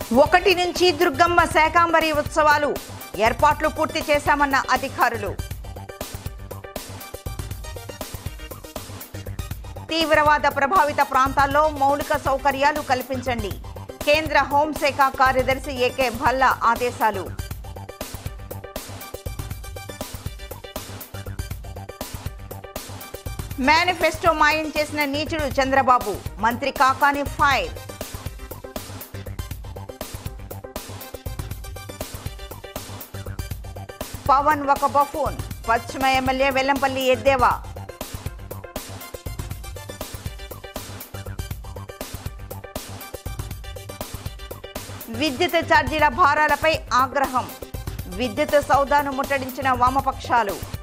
ఒకటి నుంచి దుర్గమ్మ శాకాంబరి ఉత్సవాలు ఏర్పాట్లు పూర్తి చేశామన్న అధికారులు తీవ్రవాద ప్రభావిత ప్రాంతాల్లో మౌలిక సౌకర్యాలు కల్పించండి కేంద్ర హోంశాఖ కార్యదర్శి ఏకే భల్లా ఆదేశాలు మేనిఫెస్టో మాయం చేసిన నీచుడు చంద్రబాబు మంత్రి కాకాని ఫైర్ పవన్ ఒక బఫూన్ పశ్చిమ ఎమ్మెల్యే వెల్లంపల్లి ఎద్దేవా విద్యుత్ ఛార్జీల భారాలపై ఆగ్రహం విద్యుత్ సౌదాను ముట్టడించిన వామపక్షాలు